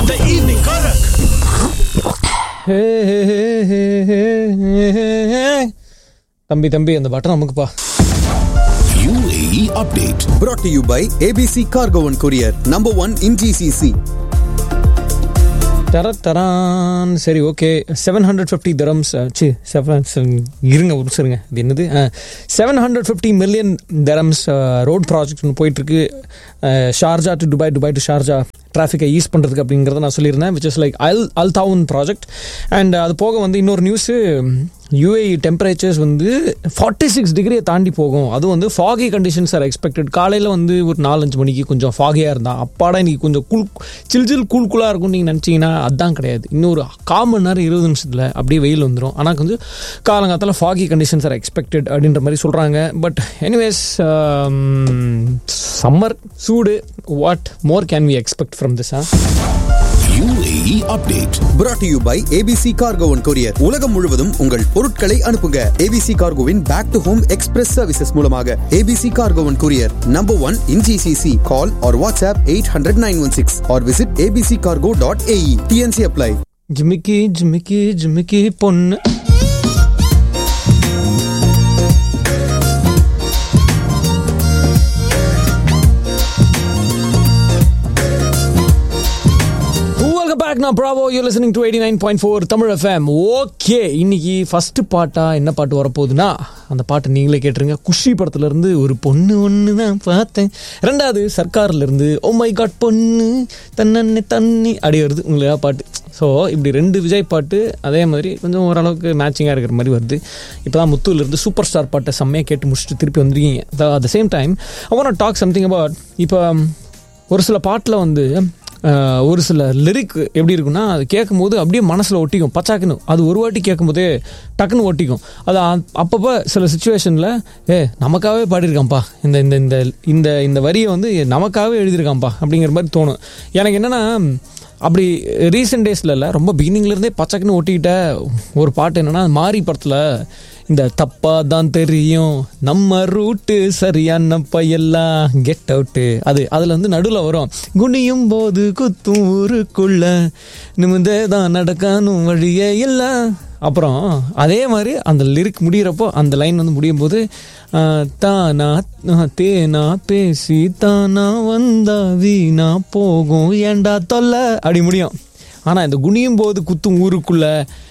The evening Karak. தம்பி தம்பி அந்த பட்டன் நமக்குப்பா UAE update. brought to you by ABC Cargo and Courier, number one in GCC. தர தரான் சரி okay seven hundred fifty dirhams சி செவன் இருங்க ஒரு நிமிஷம் இருங்க இது என்னது seven hundred fifty million dirhams road project ஒன்று போயிட்டுருக்கு Sharjah to Dubai Dubai to Sharjah டிராஃபிக்கை ஈஸ் பண்ணுறதுக்கு அப்படிங்கிறத நான் சொல்லியிருந்தேன் which is like Al Al Taawun project and அது போக வந்து இன்னொரு நியூஸு யூஏஇ டெம்பரேச்சர்ஸ் வந்து ஃபார்ட்டி சிக்ஸ் டிகிரியை தாண்டி போகும் அதுவும் வந்து ஃபாகி கண்டிஷன்ஸ் ஆர் எக்ஸ்பெக்டட் காலையில் வந்து ஒரு நாலஞ்சு மணிக்கு கொஞ்சம் ஃபாகியாக இருந்தா அப்பாடா இன்னைக்கு கொஞ்சம் கூல் சில் சில் கூல் கூலாக இருக்கும்னு நீங்கள் நினச்சிங்கன்னா அதான் கிடையாது இன்னொரு கால் மணி நேரம் இருபது நிமிஷத்தில் அப்படியே வெயில் வந்துடும் ஆனால் கொஞ்சம் காலங்காலத்தில் ஃபாகி கண்டிஷன்ஸ் ஆர் எக்ஸ்பெக்டட் அப்படின்ற மாதிரி சொல்கிறாங்க பட் எனிவேஸ் சம்மர் சூடு what more can we expect from this ah UAE update. brought to you by ABC Cargo and Courier. உலகம் முழுவதும் உங்கள் பொருட்களை அனுப்புங்க ABC Cargoவின் back to home express services மூலமாக ABC Cargo and Courier, number one in GCC. Call or WhatsApp 800-916 or visit abccargo.ae. TNC apply. ஜிமிக்கி ஜிமிக்கி ஜிமிக்கி பொண்ணு வெல்கம் பேக் நான் Bravo you listening to eighty nine point four Tamil FM okay இன்னைக்கு first பாட்டா என்ன பாட்டு வரப்போகுதுன்னா அந்த பாட்டு நீங்களே கேட்டுருங்க குஷி படத்துல இருந்து ஒரு பொண்ணு ஒன்று தான் பார்த்தேன் ரெண்டாவது சர்க்கார்ல இருந்து ஓ மை காட் பொண்ணு தன்னண்ணே தண்ணி அப்படி வருது உங்களுக்கு பாட்டு ஸோ இப்படி ரெண்டு விஜய் பாட்டு அதே மாதிரி கொஞ்சம் ஓரளவுக்கு மேட்சிங்காக இருக்கிற மாதிரி வருது இப்போ தான் முத்துலேருந்து சூப்பர் ஸ்டார் பாட்டை செம்மையாக கேட்டு முடிச்சுட்டு திருப்பி வந்திருக்கீங்க அட் த சேம் டைம் அவன் டாக் சம்திங் அபவுட் இப்போ ஒரு சில பாட்டில் வந்து ஆஹ், ஒரு சில லிரிக் எப்படி இருக்குன்னா அது கேட்கும்போது அப்படியே மனசில் ஒட்டிக்கும் பச்சாக்குன்னு அது ஒரு வாட்டி கேட்கும்போதே டக்குன்னு ஒட்டிக்கும் அது அ- அப்பப்போ சில சுச்சுவேஷனில் ஏ நமக்காகவே பாடியிருக்கான்ப்பா இந்த இந்த இந்த இந்த இந்த வரியை வந்து நமக்காகவே எழுதியிருக்கான்ப்பா அப்படிங்கிற மாதிரி தோணும் எனக்கு என்னென்னா அப்படி ரீசெண்ட் டேஸில் இல்லை ரொம்ப பிகினிங்லேருந்தே பச்சைக்குன்னு ஒட்டிக்கிட்ட ஒரு பாட்டு என்னென்னா மாரி படத்தில் இந்த தப்பா தான் தெரியும் நம்ம ரூட்டு சரியான பையெல்லாம் கெட் அவுட்டு அது அதில் வந்து நடுவில் வரும் குனியும் போது குத்தும் ஊருக்குள்ள நிமிந்தே தான் நடக்கணும் வழியே இல்லை அப்புறம் அதே மாதிரி அந்த லிரிக் முடிகிறப்போ அந்த லைன் வந்து முடியும் போது ஆஹ், தானா ஆஹ், தேனா பேசி தானா வந்தா வீணா போகும் ஏண்டா தொல்லை அப்படி முடியும் ஆனால் இந்த குனியும் போது குத்தும் ஊருக்குள்ள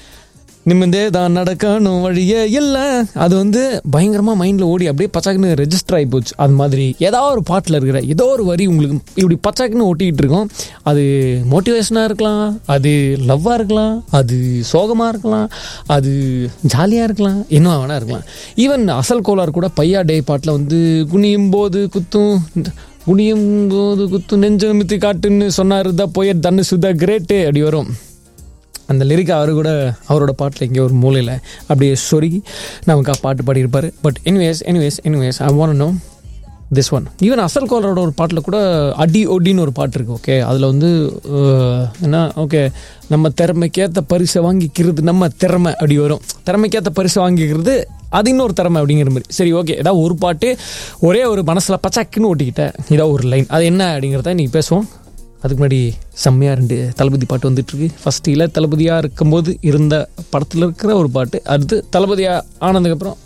நிமிந்தே தான் நடக்கணும் வழியே இல்லை அது வந்து பயங்கரமாக மைண்டில் ஓடி அப்படியே பச்சாக்குன்னு ரெஜிஸ்டர் ஆகி போச்சு அது மாதிரி ஏதாவது ஒரு பாட்டில் இருக்கிற ஏதோ ஒரு வரி உங்களுக்கு இப்படி பச்சாக்குன்னு ஓட்டிக்கிட்டு இருக்கும் அது மோட்டிவேஷனாக இருக்கலாம் அது லவ்வாக இருக்கலாம் அது சோகமாக இருக்கலாம் அது ஜாலியாக இருக்கலாம் என்ன வேணா இருக்கலாம் ஈவன் அசல் கோளார் கூட பையா டே பாட்டில் வந்து குனியும் போது குத்தும் குனியும் போது குத்தும் நெஞ்சு மித்தி காட்டுன்னு சொன்னார் தான் போய் தன்னு சுதா கிரேட்டு அப்படி வரும் அந்த லிரிக் அவர் கூட அவரோட பாட்டில் இங்கே ஒரு மூலையில் அப்படியே சொருகி நமக்கு பாட்டு பாடியிருப்பார் but anyways anyways anyways I want know this one even அசல் கோலரோட ஒரு பாட்டில் கூட அடி ஒடின்னு ஒரு பாட்டு இருக்கு ஓகே அதில் வந்து அஹ், என்ன ஓகே நம்ம திறமைக்கேற்ற பரிசை வாங்கிக்கிறது நம்ம திறமை அப்படி வரும் திறமைக்கேற்ற பரிசை வாங்கிக்கிறது அது இன்னொரு திறமை அப்படிங்கிற மாதிரி சரி ஓகே ஏதாவது ஒரு பாட்டு ஒரே ஒரு மனசில் பச்சாக்குன்னு ஓட்டிக்கிட்டேன் இதாக ஒரு லைன் அது என்ன அப்படிங்கிறத நீ பேசுவோம் அதுக்கு முன்னாடி செம்மையாக ரெண்டு தளபதி பாட்டு வந்துட்டுருக்கு ஃபஸ்ட் இள தளபதியாக இருக்கும்போது இருந்த படத்தில் இருக்கிற ஒரு பாட்டு அடுத்து தளபதியாக ஆனதுக்கப்புறம்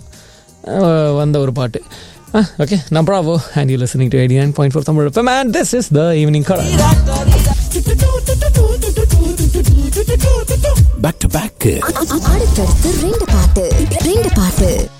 அஹ், வந்த ஒரு பாட்டு ஓகே நான் Bravo and you listening to eighty nine point four Tamil FM and this is the evening கடை Back to back. அடுத்தடுத்து ரெண்டு பாட்டு ரெண்டு பாட்டு